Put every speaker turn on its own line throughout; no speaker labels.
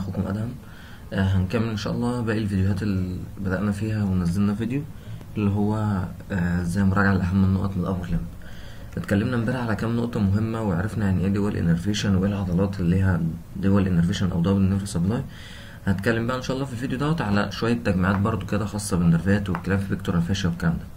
اخوكم ادهم آه هنكمل ان شاء الله باقي الفيديوهات اللي بدأنا فيها ونزلنا فيديو اللي هو آه ازاي مراجعة لأهم النقط من الأبر لمب اتكلمنا امبارح على كام نقطة مهمة وعرفنا يعني ايه دول انرفيشن وايه العضلات اللي ليها دول انرفيشن او دبل نيرف سبلاي هتكلم بقى ان شاء الله في الفيديو دوت على شوية تجميعات برضو كده خاصة بالنرفات والكلاف فيكتور فاشيا والكلام ده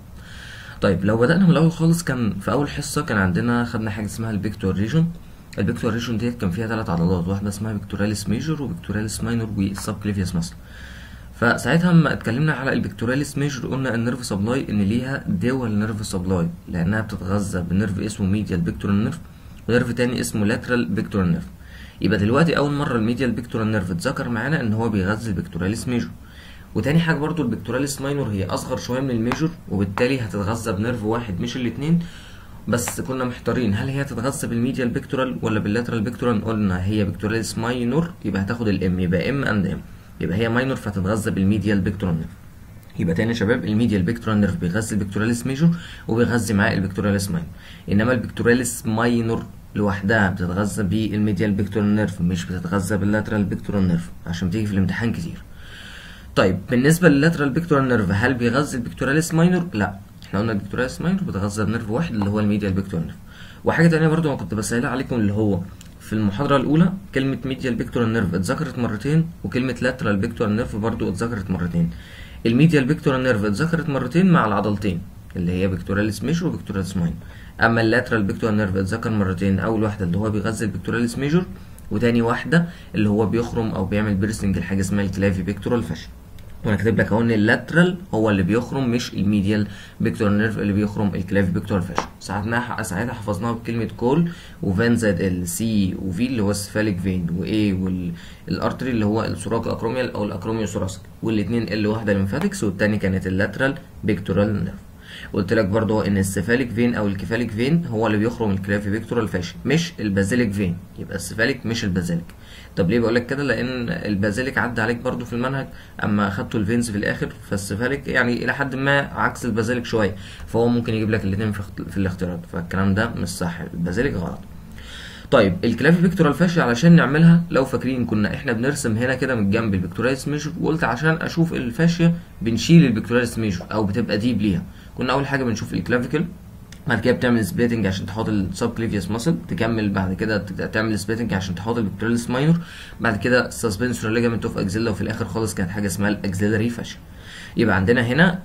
طيب لو بدأنا من الأول خالص كان في أول حصة كان عندنا خدنا حاجة اسمها البيكتور ريجون البيكتور ريجون ديت كان فيها ثلاث عضلات واحدة اسمها بيكتوراليس ميجور وبيكتوراليس ماينور والسب كليفيوس مثلا فساعتها لما اتكلمنا على البيكتوراليس ميجور قلنا النيرف سبلاي ان ليها دول نيرف سبلاي لانها بتتغذى بنيرف اسمه ميديال بيكتورال نيرف ونيرف تاني اسمه لاترال بيكتورال نيرف يبقى دلوقتي اول مره الميديال بيكتورال نيرف اتذكر معانا ان هو بيغذي البيكتوراليس ميجور وتاني حاجه برضو البيكتوراليس ماينور هي اصغر شويه من الميجور وبالتالي هتتغذى بنيرف واحد مش الاتنين بس كنا محتارين هل هي تتغذى بالميديال بيكتورال ولا باللاترال بيكتورال قلنا هي بيكتوراليس ماينور يبقى هتاخد الام يبقى ام اند ام يبقى هي ماينور فتتغذى بالميديال بيكتورال نيرف يبقى تاني يا شباب الميديال بيكتورال نيرف بيغذي البيكتوراليس ميجور وبيغذي معاه البيكتوراليس ماينور انما البيكتوراليس ماينور لوحدها بتتغذى بالميديال بيكتورال نيرف مش بتتغذى باللاترال بيكتورال نيرف عشان بتيجي في الامتحان كتير طيب بالنسبه لللاترال بيكتورال نيرف هل بيغذي البيكتوراليس ماينور لا احنا قلنا البيكتوراليس ماينور بتغذى بنيرف واحد اللي هو الميديال بيكتورال نيرف وحاجه تانية برضو ما كنت بسهلها عليكم اللي هو في المحاضرة الأولى كلمة ميديال بيكتورال نيرف اتذكرت مرتين وكلمة لاترال بيكتورال نيرف برضو اتذكرت مرتين الميديال بيكتورال نيرف اتذكرت مرتين مع العضلتين اللي هي بيكتوراليس ميجور وبيكتوراليس ماين أما اللاترال بيكتورال نيرف اتذكر مرتين أول واحدة اللي هو بيغذي البيكتوراليس ميجور وتاني واحدة اللي هو بيخرم أو بيعمل بيرسنج لحاجة اسمها الكلافي بيكتورال فاشن وانا كاتب لك اهو ان اللاترال هو اللي بيخرم مش الميديال بيكتورال نيرف اللي بيخرم الكلافي بيكتورال فاشن ساعتها ساعتها حفظناها بكلمه كول وفان زائد ال سي وفي اللي هو السفاليك فين واي والارتري اللي هو السوراك اكروميال او الاكروميو ثوراسيك والاثنين ال واحده ليمفاتكس والثاني كانت اللاترال بيكتورال نيرف قلت لك برضو ان السفاليك فين او الكفاليك فين هو اللي بيخرم الكلافي بيكتورال فاشن مش البازيليك فين يبقى السفاليك مش البازيليك طب ليه بقول لك كده لان البازيليك عدى عليك برضو في المنهج اما اخدته الفينز في الاخر فالسفاليك يعني الى حد ما عكس البازيليك شويه فهو ممكن يجيب لك الاثنين في الاختيارات فالكلام ده مش صح البازيليك غلط طيب الكلافي بيكتورال فاشي علشان نعملها لو فاكرين كنا احنا بنرسم هنا كده من جنب البيكتوراليس ميجور وقلت عشان اشوف الفاشيه بنشيل البيكتوراليس ميجور او بتبقى ديب ليها كنا اول حاجه بنشوف الكلافيكل بعد كده بتعمل سبليتنج عشان تحط السب كليفيوس ماسل تكمل بعد كده تعمل سبليتنج عشان تحط البيكتوراليس ماينور بعد كده السسبنسور ليجامنت اوف اكزيلا وفي الاخر خالص كانت حاجه اسمها الاكزيلاري فاشيا يبقى عندنا هنا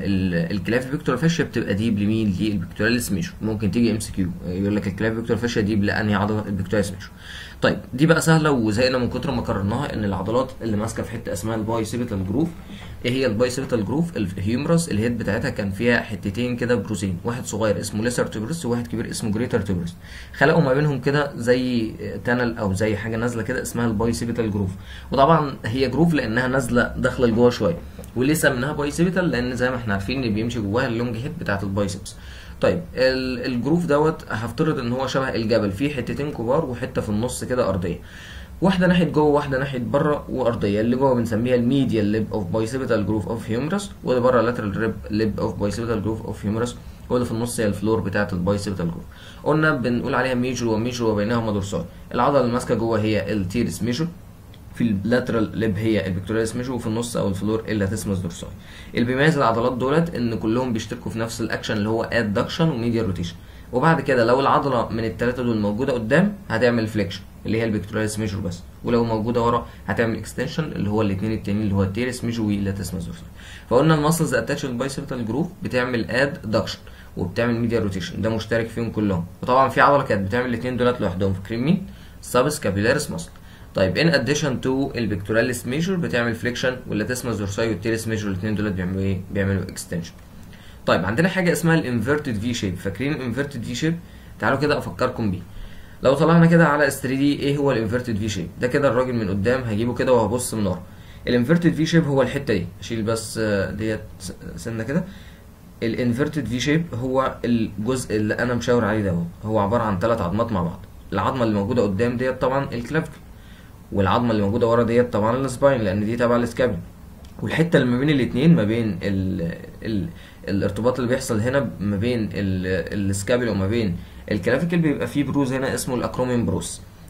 الكلافي بيكتورال فاشيا بتبقى ديب لمين للبيكتوراليس ميجور ممكن تيجي ام سي كيو يقول لك الكلافي بيكتورال فاشيا ديب لانهي عضله البيكتوراليس ميجور طيب دي بقى سهله وزهقنا من كتر ما كررناها ان العضلات اللي ماسكه في حته اسمها البايسيبيتال جروف ايه هي البايسيبيتال جروف الهيومرس الهيد بتاعتها كان فيها حتتين كده بروزين واحد صغير اسمه ليسر تيبرس وواحد كبير اسمه جريتر تيبرس خلقوا ما بينهم كده زي تانل او زي حاجه نازله كده اسمها البايسيبيتال جروف وطبعا هي جروف لانها نازله داخله لجوه شويه وليه سميناها بايسيبيتال لان زي ما احنا عارفين ان بيمشي جواها اللونج هيد بتاعت البايسبس طيب الجروف دوت هفترض ان هو شبه الجبل فيه حتتين كبار وحته في النص كده ارضيه واحده ناحيه جوه واحده ناحيه بره وارضيه اللي جوه بنسميها الميديال ليب اوف بايسيبيتال جروف اوف هيومرس واللي بره لاترال ريب ليب اوف بايسيبيتال جروف اوف هيومرس واللي في النص هي الفلور بتاعه البايسيبيتال جروف قلنا بنقول عليها ميجور وميجور وبينهما دورسال العضله اللي ماسكه جوه هي التيرس ميجور في اللاترال ليب هي البيكتوراليس ميجور وفي النص او الفلور اللاتيسمس دورساي اللي بيميز العضلات دولت ان كلهم بيشتركوا في نفس الاكشن اللي هو ادكشن وميديال روتيشن وبعد كده لو العضله من الثلاثه دول موجوده قدام هتعمل فليكشن اللي هي البيكتوراليس ميجور بس ولو موجوده ورا هتعمل اكستنشن اللي هو الاثنين التانيين اللي هو التيرس ميجور واللاتيسمس دورساي فقلنا الماسلز اتاتش للبايسيبيتال جروف بتعمل اد دكشن وبتعمل ميديال روتيشن ده مشترك فيهم كلهم وطبعا في عضله كانت بتعمل الاثنين دولت لوحدهم فاكرين مين؟ سابس كابيلاريس ماسل طيب ان اديشن تو البيكتوراليس ميجور بتعمل فليكشن واللاتيسمس دورساي والتيرس ميجور الاثنين دول بيعملوا ايه؟ بيعملوا اكستنشن. طيب عندنا حاجه اسمها الانفيرتد في شيب فاكرين الانفيرتد في شيب؟ تعالوا كده افكركم بيه. لو طلعنا كده على اس 3 دي ايه هو الانفيرتد في شيب؟ ده كده الراجل من قدام هجيبه كده وهبص من ورا. الانفيرتد في شيب هو الحته دي اشيل بس ديت سنه كده الانفيرتد في شيب هو الجزء اللي انا مشاور عليه ده هو عباره عن ثلاث عظمات مع بعض العظمه اللي موجوده قدام ديت طبعا الكلافيكل والعظمه اللي موجوده ورا ديت طبعا السباين لان دي تبع السكابل والحته اللي ما بين الاثنين ما بين ال ال الارتباط اللي بيحصل هنا ما بين السكابل وما بين الكلافيكل بيبقى فيه بروز هنا اسمه الاكرومين بروس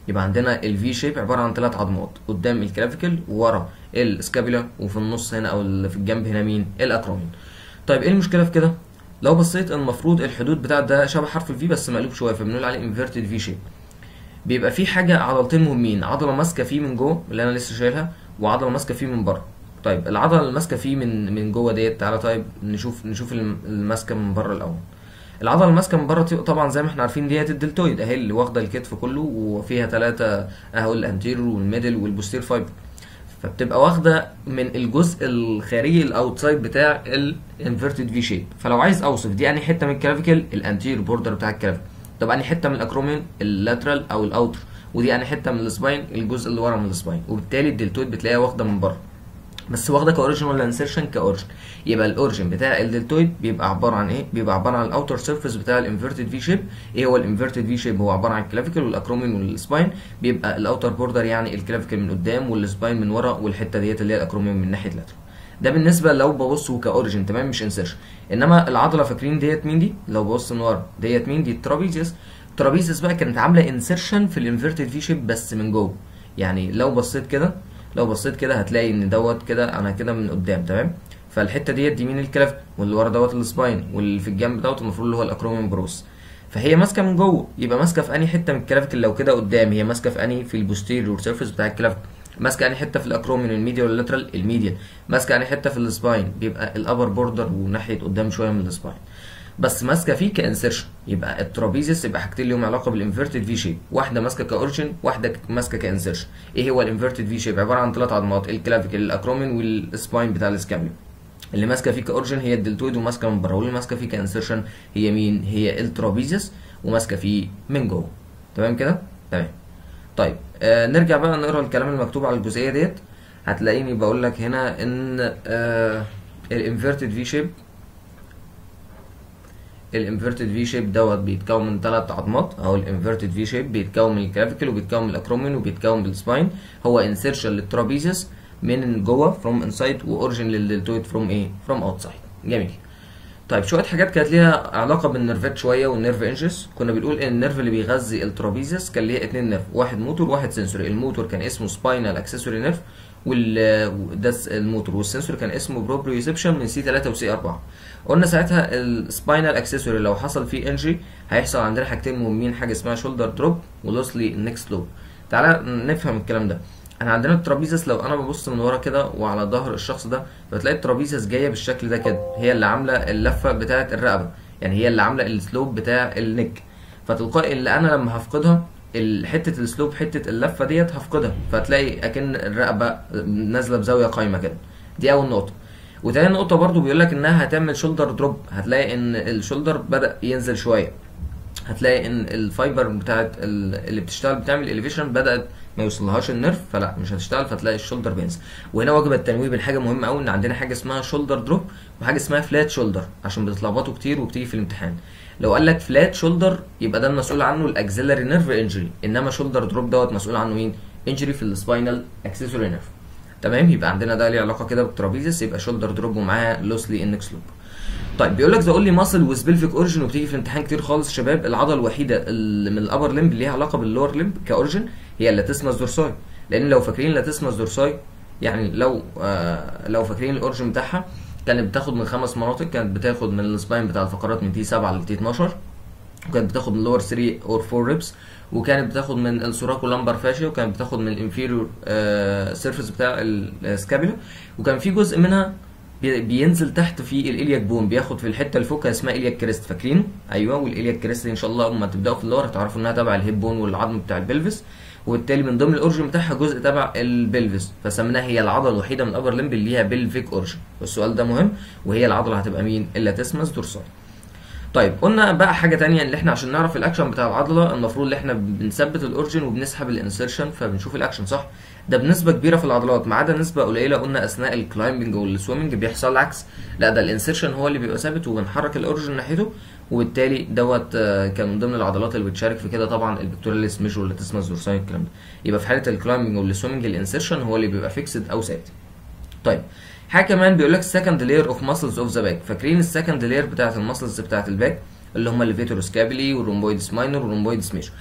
يبقى عندنا الفي شيب عباره عن ثلاث عظمات قدام الكلافيكل وورا السكابيلا وفي النص هنا او اللي في الجنب هنا مين الاكرومين طيب ايه المشكله في كده لو بصيت المفروض الحدود بتاعت ده شبه حرف الفي بس مقلوب شويه فبنقول عليه انفيرتد في شيب بيبقى في حاجه عضلتين مهمين عضله ماسكه فيه من جوه اللي انا لسه شايلها وعضله ماسكه فيه من بره طيب العضله اللي ماسكه فيه من من جوه ديت تعالى طيب نشوف نشوف الماسكه من بره الاول العضله اللي ماسكه من بره طبعا زي ما احنا عارفين ديت الدلتويد اهي اللي واخده الكتف كله وفيها ثلاثه اهو الانتيريور والميدل والبوستير فايبر فبتبقى واخده من الجزء الخارجي الاوتسايد بتاع الانفيرتد في شيب فلو عايز اوصف دي انهي حته من الكلافيكل الانتيريور بوردر بتاع الكلافيكل طب انهي حته من الاكرومين اللاترال او الاوتر ودي انهي حته من السباين الجزء اللي ورا من السباين وبالتالي الدلتويد بتلاقيها واخده من بره بس واخده كاوريجن ولا انسيرشن كاوريجن يبقى الاوريجن بتاع الدلتويد بيبقى عباره عن ايه بيبقى عباره عن الاوتر سيرفيس بتاع الانفيرتد في شيب ايه هو الانفيرتد في شيب هو عباره عن الكلافيكل والاكرومين والسباين بيبقى الاوتر بوردر يعني الكلافيكل من قدام والسباين من ورا والحته ديت اللي هي الاكرومين من ناحيه لاترال ده بالنسبه لو ببص كاوريجن تمام مش انسيرشن انما العضله فاكرين ديت مين دي لو ببص من ورا ديت مين دي الترابيزيوس الترابيزيوس بقى كانت عامله انسيرشن في الانفيرتد في شيب بس من جوه يعني لو بصيت كده لو بصيت كده هتلاقي ان دوت كده انا كده من قدام تمام فالحته ديت دي مين الكلف واللي ورا دوت السباين واللي في الجنب دوت المفروض اللي هو الاكرومين بروس فهي ماسكه من جوه يبقى ماسكه في انهي حته من الكلافيكل لو كده قدام هي ماسكه في انهي في البوستيريور سيرفيس بتاع الكلافيكل ماسكه انهي حته في الاكرومين الميديا ولا اللاترال الميديا ماسكه انهي حته في السباين بيبقى الابر بوردر وناحيه قدام شويه من السباين بس ماسكه فيه كانسرشن يبقى الترابيزيس يبقى حاجتين ليهم علاقه بالانفيرتد في شيب واحده ماسكه كاورجن واحده ماسكه كانسرشن ايه هو الانفيرتد في شيب عباره عن ثلاث عظمات الكلافيكل الاكرومين والسباين بتاع الاسكابيوم اللي ماسكه فيه كاورجن هي الدلتويد وماسكه من بره واللي ماسكه فيه كانسرشن هي مين هي الترابيزيس وماسكه فيه من جوه تمام كده تمام طيب آه نرجع بقى نقرا الكلام المكتوب على الجزئيه ديت هتلاقيني بقول لك هنا ان آه الانفيرتد في شيب الانفيرتد في شيب دوت بيتكون من ثلاث عظمات او الانفيرتد في شيب بيتكون من الكلافيكل وبيتكون من الاكرومين وبيتكون من السباين هو انسيرشن للترابيزيس من جوه فروم انسايد واورجن للدلتويد فروم ايه فروم اوتسايد جميل طيب شويه حاجات كانت ليها علاقه بالنيرفات شويه والنيرف انجز كنا بنقول ان النيرف اللي بيغذي الترابيزيس كان ليه اتنين نيرف واحد موتور وواحد سنسوري الموتور كان اسمه سباينال اكسسوري نيرف وال ده الموتور والسنسور كان اسمه بروبريوسبشن من سي 3 وسي 4 قلنا ساعتها السباينال اكسسوري لو حصل فيه انجري هيحصل عندنا حاجتين مهمين حاجه اسمها شولدر دروب ولوسلي نيك سلوب تعالى نفهم الكلام ده احنا عندنا الترابيزس لو انا ببص من ورا كده وعلى ظهر الشخص ده بتلاقي الترابيزس جايه بالشكل ده كده هي اللي عامله اللفه بتاعه الرقبه يعني هي اللي عامله السلوب بتاع النك فتلقائي اللي انا لما هفقدها حته السلوب حته اللفه ديت هفقدها فتلاقي اكن الرقبه نازله بزاويه قايمه كده دي اول نقطه وتاني نقطه برضو بيقول لك انها هتعمل شولدر دروب هتلاقي ان الشولدر بدا ينزل شويه هتلاقي ان الفايبر بتاعت اللي بتشتغل بتعمل اليفيشن بدات ما يوصلهاش النرف فلا مش هتشتغل فتلاقي الشولدر بينزل وهنا واجب التنويه بين حاجه مهمه قوي ان عندنا حاجه اسمها شولدر دروب وحاجه اسمها فلات شولدر عشان بتتلخبطوا كتير وبتيجي في الامتحان لو قال لك فلات شولدر يبقى ده المسؤول عنه الاكسلري نيرف انجري انما شولدر دروب دوت مسؤول عنه مين انجري في السباينال اكسسوري نيرف تمام يبقى عندنا ده ليه علاقه كده بالترابيزيس يبقى شولدر دروب ومعاه لوسلي انكس لوب طيب بيقول لك ده قول لي ماسل ويز بلفيك اوريجن وبتيجي في الامتحان كتير خالص شباب العضله الوحيده اللي من الابر لمب اللي ليها علاقه باللور لمب كاوريجن هي اللاتيسماس دورساي لان لو فاكرين اللاتيسماس دورساي يعني لو آه لو فاكرين الاوريجن بتاعها كانت بتاخد من خمس مناطق كانت بتاخد من السباين بتاع الفقرات من تي 7 ل تي 12 وكانت بتاخد من اللور 3 اور 4 ريبس وكانت بتاخد من السوراكو لامبر فاشيا وكانت بتاخد من الانفيريور آه سيرفيس بتاع السكابيلا وكان في جزء منها بينزل تحت في الالياك بون بياخد في الحته اللي فوقها اسمها الياك كريست فاكرين ايوه والالياك كريست ان شاء الله اما تبداوا في اللور هتعرفوا انها تبع الهيب بون والعظم بتاع البلفس وبالتالي من ضمن الاورجن بتاعها جزء تبع البلفس فسميناها هي العضله الوحيده من الابر لمب اللي ليها بلفيك اورجن والسؤال ده مهم وهي العضله هتبقى مين اللاتيسمس دورسال طيب قلنا بقى حاجه تانية اللي احنا عشان نعرف الاكشن بتاع العضله المفروض ان احنا بنثبت الاورجن وبنسحب الانسرشن فبنشوف الاكشن صح ده بنسبه كبيره في العضلات ما عدا نسبه قليله قلنا اثناء الكلايمبنج والسويمنج بيحصل العكس لا ده الانسرشن هو اللي بيبقى ثابت وبنحرك الاورجن ناحيته وبالتالي دوت كان من ضمن العضلات اللي بتشارك في كده طبعا البكتورياليس ميجور اللي تسمى الزورساين الكلام ده يبقى في حاله الكلايمبنج والسويمنج الانسرشن هو اللي بيبقى فيكسد او ثابت طيب حاجه كمان بيقول لك سكند لاير اوف ماسلز اوف ذا باك فاكرين السكند لاير بتاعت الماسلز بتاعت الباك اللي هم الليفيتور سكابيلي والرومبويدس ماينور والرومبويدس ميجور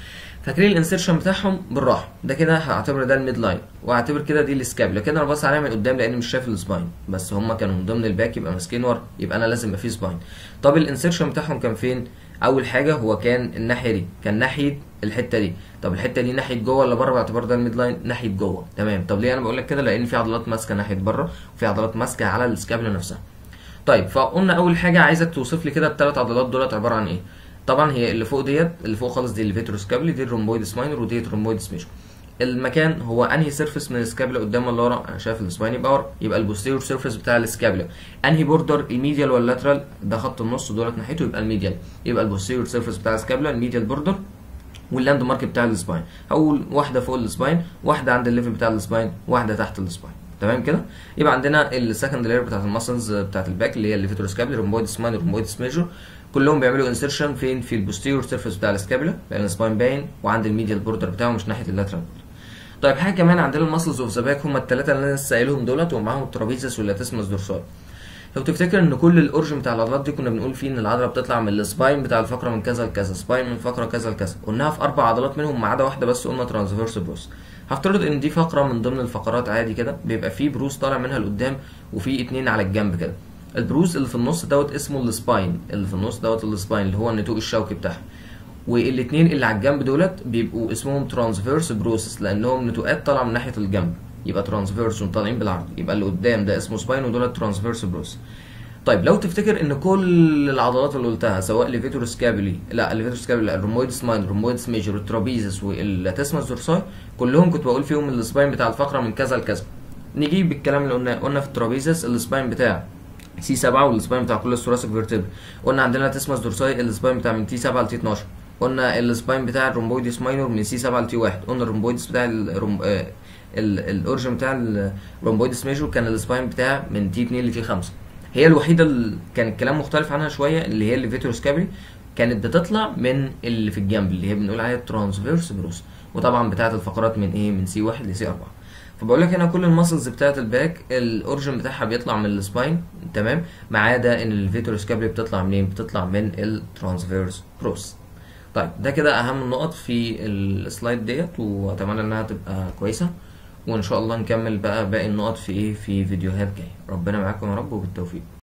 فاكرين الانسيرشن بتاعهم بالراحه ده كده هعتبر ده الميد لاين وهعتبر كده دي السكابلا كده انا باصص عليها من قدام لاني مش شايف السباين بس هم كانوا من ضمن الباك يبقى ماسكين ورا يبقى انا لازم يبقى فيه سباين طب الانسيرشن بتاعهم كان فين اول حاجه هو كان الناحيه دي كان ناحيه الحته دي طب الحته دي ناحيه جوه ولا بره باعتبار ده الميد لاين ناحيه جوه تمام طب ليه انا بقول لك كده لان في عضلات ماسكه ناحيه بره وفي عضلات ماسكه على السكابلا نفسها طيب فقلنا اول حاجه عايزك توصف لي كده الثلاث عضلات دولت عباره عن ايه طبعا هي اللي فوق ديت اللي فوق خالص دي الليفيتروس كابلي دي الرومبويدس ماينر ودي الرومبويدس ميجور المكان هو انهي سيرفيس من السكابلا قدام ولا ورا انا شايف السباين يبقى ورا يبقى البوستيريور سيرفيس بتاع السكابلا انهي بوردر الميديال ولا اللاترال ده خط النص دولت ناحيته يبقى الميديال يبقى البوستيريور سيرفيس بتاع السكابلا الميديال بوردر واللاند مارك بتاع السباين اول واحده فوق السباين واحده عند الليفل بتاع السباين واحده تحت السباين تمام كده يبقى عندنا السكند لاير بتاعت المسلز بتاعت الباك اللي هي الليفيتروس كابلي رومبويدس ماينر رومبويدس ميجور كلهم بيعملوا انسيرشن فين في البوستيريور سيرفيس بتاع السكابلا لان السباين باين وعند الميديال بوردر بتاعه مش ناحيه اللاترال طيب حاجه كمان عندنا المسلز اوف ذا باك هم الثلاثه اللي انا لسه قايلهم دولت ومعاهم الترابيزس واللاتيسمس دورسال لو تفتكر ان كل الاورجن بتاع العضلات دي كنا بنقول فيه ان العضله بتطلع من السباين بتاع الفقره من كذا لكذا سباين من فقره كذا لكذا قلناها في اربع عضلات منهم ما عدا واحده بس قلنا ترانسفيرس بروس هفترض ان دي فقره من ضمن الفقرات عادي كده بيبقى فيه بروز طالع منها لقدام وفي اتنين على الجنب كده البروز اللي في النص دوت اسمه السباين اللي في النص دوت السباين اللي هو النتوء الشوكي بتاعها والاثنين اللي على الجنب دولت بيبقوا اسمهم ترانسفيرس بروسس لانهم نتوءات طالعه من ناحيه الجنب يبقى ترانسفيرس وطالعين بالعرض يبقى اللي قدام ده اسمه سباين ودولت ترانسفيرس بروس طيب لو تفتكر ان كل العضلات اللي قلتها سواء ليفيتورس كابلي لا ليفيتورس كابلي لا الرومويدس ماين الرومويدس ميجور الترابيزس واللاتيسمس دورساي كلهم كنت بقول فيهم السباين بتاع الفقره من كذا لكذا نجيب بالكلام اللي قلناه قلنا في الترابيزس السباين بتاع سي 7 والسباين بتاع كل الثوراسيك فيرتبر قلنا عندنا لاتيسمس دورساي السباين بتاع من تي 7 ل تي 12 قلنا السباين بتاع الرومبويدس ماينور من سي 7 ل تي 1 قلنا الرومبويدس بتاع الروم... آه الاورجن بتاع الرومبويدس ميجور كان السباين بتاع من تي 2 ل تي 5 هي الوحيده اللي كان الكلام مختلف عنها شويه اللي هي الليفيتروس كابري كانت بتطلع من اللي في الجنب اللي هي بنقول عليها ترانسفيرس بروس وطبعا بتاعه الفقرات من ايه من سي 1 لسي 4 فبقول لك هنا كل المسلز بتاعه الباك الاورجن بتاعها بيطلع من السباين تمام ما عدا ان الليفيتروس كابري بتطلع منين بتطلع من الترانسفيرس بروس طيب ده كده اهم النقط في السلايد ديت واتمنى انها تبقى كويسه وان شاء الله نكمل بقى باقي النقط في ايه في فيديوهات جايه ربنا معاكم يا رب وبالتوفيق